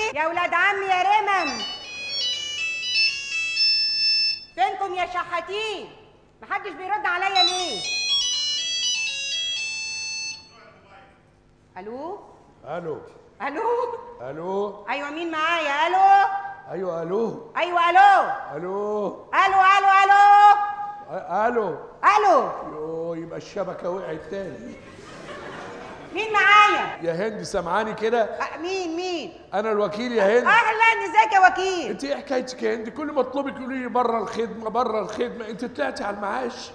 يا ولاد عمي يا رمم فينكم يا شحاتين محدش بيرد عليا ليه الو الو الو الو ايوه مين معايا الو ايوه الو ايوه الو الو الو الو الو أ- الو الو يوه يبقى الشبكه وقعت تاني مين معايا يا هند سامعاني كده أه مين مين انا الوكيل يا هند اهلا ازيك يا وكيل انت ايه حكايتك يا هند كل ما اطلبك تقولي لي بره الخدمه بره الخدمه انت طلعتي على المعاش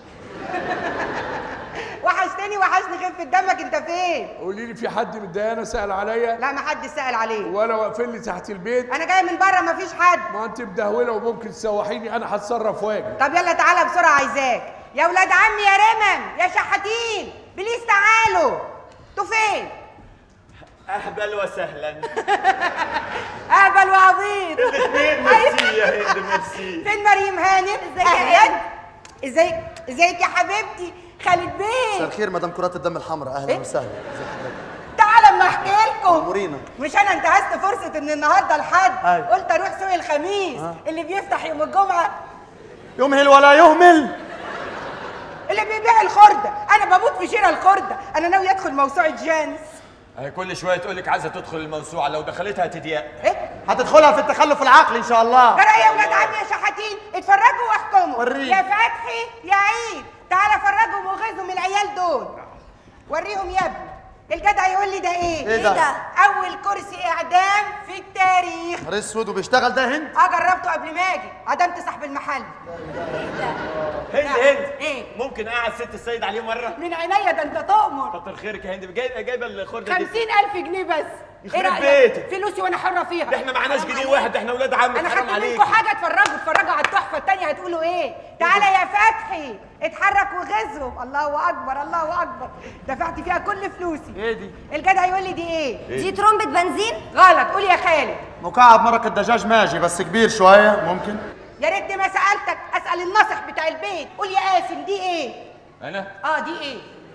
وحشتني وحشني خفة دمك انت فين قولي لي في حد من الديانه سال عليا لا ما حد سأل عليه ولا واقفين لي تحت البيت انا جاي من بره مفيش حد ما انت مدهوله وممكن تسوحيني انا هتصرف واجي طب يلا تعالى بسرعه عايزاك يا ولاد عمي يا رمم يا شحاتين بليز تعالوا انتوا فين اهبل وسهلا اهبل وعبيط الاثنين ميرسي يا هند ميرسي فين مريم هانم ازيك يا هند ازيك ازيك يا حبيبتي خالد مساء بيه الخير مدام كرات الدم الحمراء اهلا إيه؟ وسهلا ازي حضرتك تعالى اما احكي لكم أمورينا. مش انا انتهزت فرصه ان النهارده الحد أيوة. قلت اروح سوق الخميس اللي بيفتح يوم الجمعه يمهل ولا يهمل اللي بيبيع الخرده انا بموت في شراء الخرده انا ناوي ادخل موسوعه جانس هي كل شويه تقول لك عايزه تدخل الموسوعه لو دخلتها هتضيق ايه هتدخلها في التخلف العقلي ان شاء الله ترى يا ولاد عمي يا شحاتين اتفرجوا واحكموا وريني. يا فتحي يا عيد تعالى فرجهم وغيظهم العيال دول وريهم يا ابني الجدع يقول لي ده ايه إيه ده؟ اول كرسي اعدام في التاريخ نهار اسود وبيشتغل ده هند اه جربته قبل ما اجي عدمت صاحب المحل هند هند ايه ممكن اقعد ست السيد عليه مره من عينيا ده انت تؤمر كتر خيرك يا هند جايبه جايبه الخرده دي خمسين ألف جنيه بس يخرب بيتك. فلوسي وانا حرة فيها ده احنا معناش جنيه واحد احنا ولاد عم انا حرام خدت عليك منكم حاجه اتفرجوا اتفرجوا على التحفه التانية هتقولوا ايه تعالى يا فتحي اتحرك وغزهم الله اكبر الله اكبر دفعت فيها كل فلوسي ايه دي الجدع يقول لي دي ايه دي ترمبة بنزين غلط قول يا خالد مكعب مرق الدجاج ماشي بس كبير شويه ممكن يا ريتني ما سالتك اسال الناصح بتاع البيت قول يا قاسم دي ايه انا اه دي ايه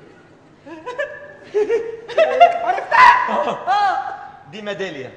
عرفتها اه دي ميداليه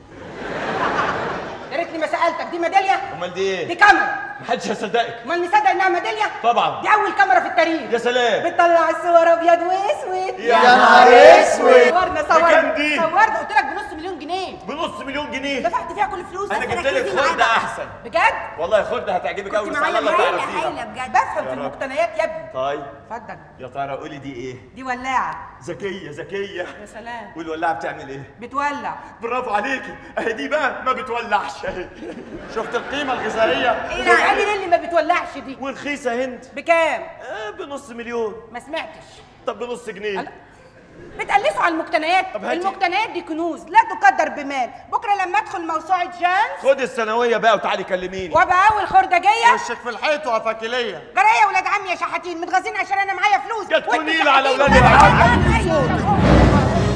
يا ريتني ما سالتك دي ميداليه امال دي دي ايه كاميرا محدش هيصدقك امال نصدق انها ميداليه طبعا دي اول كاميرا في التاريخ يا سلام بتطلع الصور ابيض واسود يا نهار اسود. صورنا بكام صورنا دي؟ صورنا قلت لك بنص مليون جنيه بنص مليون جنيه دفعت فيها كل فلوس انا بس جبت ركزي لك معايا خرده بقى. احسن بجد والله خرده هتعجبك قوي كنت بس على معايا الله هايلة تعرفيها هايلة بجد بفهم يا في رب. المقتنيات يا ابني طيب اتفضل يا ترى قولي دي ايه دي ولاعه ذكيه ذكيه يا سلام والولاعه بتعمل ايه بتولع برافو عليكي اهي دي بقى ما بتولعش اهي شفت القيمه الغذائيه ايه لا قال لي اللي ما بتولعش دي ورخيصه هند بكام آه بنص مليون ما سمعتش طب بنص جنيه ألا. بتقلصوا على المقتنيات طب هاتي. المقتنيات دي كنوز لا تقدر بمال بكره لما ادخل موسوعه جانس خد الثانويه بقى وتعالي كلميني وابقى اول خردجيه وشك في الحيط وافاكيليه جرى يا ولاد عمي يا شحاتين متغاظين عشان انا معايا فلوس جت وانتوا كنيلة على شحاتين ولاد بقى. العم. أيوة.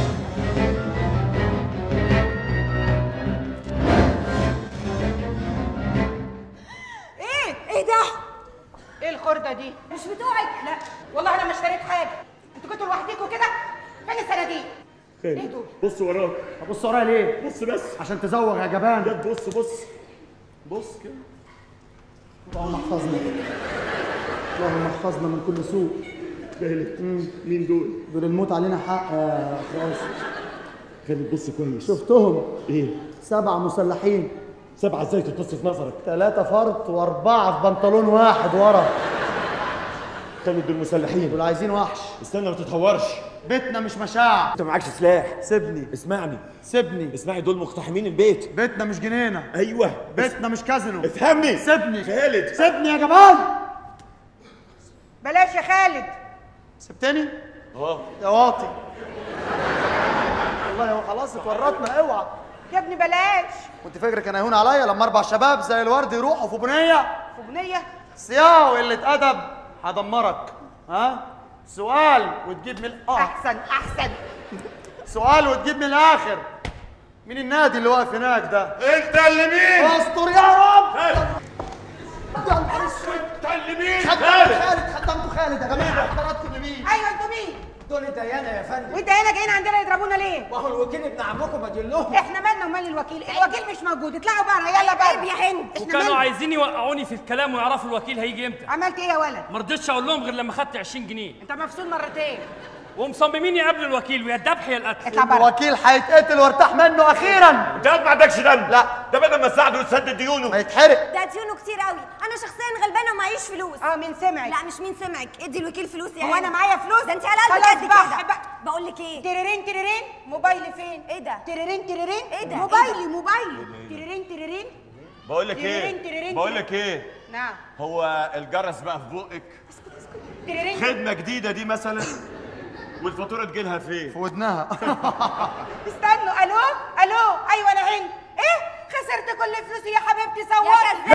ايه ايه ده؟ ايه الخرده دي مش بتوعك؟ لا والله انا ما اشتريت حاجه انتوا كنتوا لوحديكوا كده فين الصناديق ايه دول بص وراك بص ورايا ليه بص بس عشان تزوغ يا جبان جد بص بص بص كده اللهم احفظنا اللهم احفظنا من كل سوء خالد مين دول؟ دول الموت علينا حق يا اخي خالد بص كويس شفتهم ايه؟ سبع مسلحين سبعة ازاي تبص في نظرك؟ ثلاثة فرط وأربعة في بنطلون واحد ورا خالد دول مسلحين دول عايزين وحش استنى ما تتهورش بيتنا مش مشاع انت معكش سلاح سيبني اسمعني سيبني اسمعي دول مقتحمين البيت بيتنا مش جنينة ايوه بيتنا مش كازينو افهمني سيبني خالد سيبني يا جبان بلاش يا خالد سبتني اه يا واطي والله هو خلاص اتورطنا اوعى يا ابني بلاش كنت فاكرك كان هيهون عليا لما اربع شباب زي الورد يروحوا في بنيه فجنيه صياعه وقله ادب هدمرك ها سؤال وتجيب من الآخر احسن احسن سؤال وتجيب من الاخر مين النادي اللي واقف هناك ده انت اللي مين؟ استر يا رب خالد يا نهار اسود انت اللي مين؟ خدمت خالد خالد خدمت خالد يا جماعه حضراتكم لمين ايوه انتوا مين دول ديانه يا فندم وانت هنا جايين عندنا يضربونا ليه ما هو الوكيل ابن عمكم ادين لهم احنا مالنا ومال الوكيل الوكيل مش موجود اطلعوا بره يلا بره عيب يا هند. احنا وكانوا مالنا؟ عايزين يوقعوني في الكلام ويعرفوا الوكيل هيجي امتى عملت ايه يا ولد ما رضيتش اقول لهم غير لما خدت 20 جنيه انت مفصول مرتين ومصممين يقابلوا الوكيل ويا الذبح يا القتل اطلع بره الوكيل هيتقتل وارتاح منه اخيرا انت قاعد ما عندكش دم لا. ده بدل ما تساعده وتسدد ما ديونه يتحرق ده ديونه كتير قوي انا شخصيا غلبانه ومعيش فلوس اه مين سمعك لا مش مين سمعك ادي الوكيل فلوس يا هو هند. انا معايا فلوس ده انت على قلبك خلاص قد بقى، كده بقى. بقول لك ايه تريرين تريرين موبايلي فين ايه ده؟ تريرين تريرين ايه ده؟ موبايلي ايه ده؟ موبايلي تريرين تريرين بقول لك تريرين ايه تريرين بقول لك ايه نعم هو الجرس بقى في بقك تريرين خدمه جديده دي مثلا والفاتوره تجيلها فين في ودنها استنوا الو الو ايوه انا هند ايه خسرت كل فلوسي يا حبيبتي يا صورت كذاب